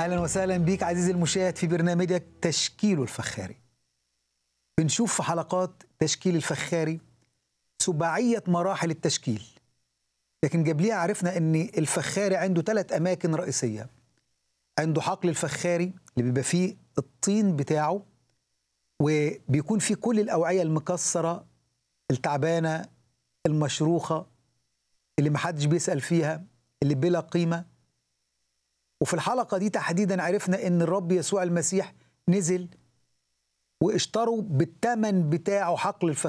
اهلا وسهلا بيك عزيزي المشاهد في برنامجك تشكيل الفخاري. بنشوف في حلقات تشكيل الفخاري سباعيه مراحل التشكيل. لكن قبليها عرفنا ان الفخاري عنده ثلاث اماكن رئيسيه. عنده حقل الفخاري اللي بيبقى فيه الطين بتاعه وبيكون فيه كل الاوعيه المكسره التعبانه المشروخه اللي محدش بيسال فيها اللي بلا قيمه وفي الحلقه دي تحديدا عرفنا ان الرب يسوع المسيح نزل واشتروا بالثمن بتاعه حقل الفخاري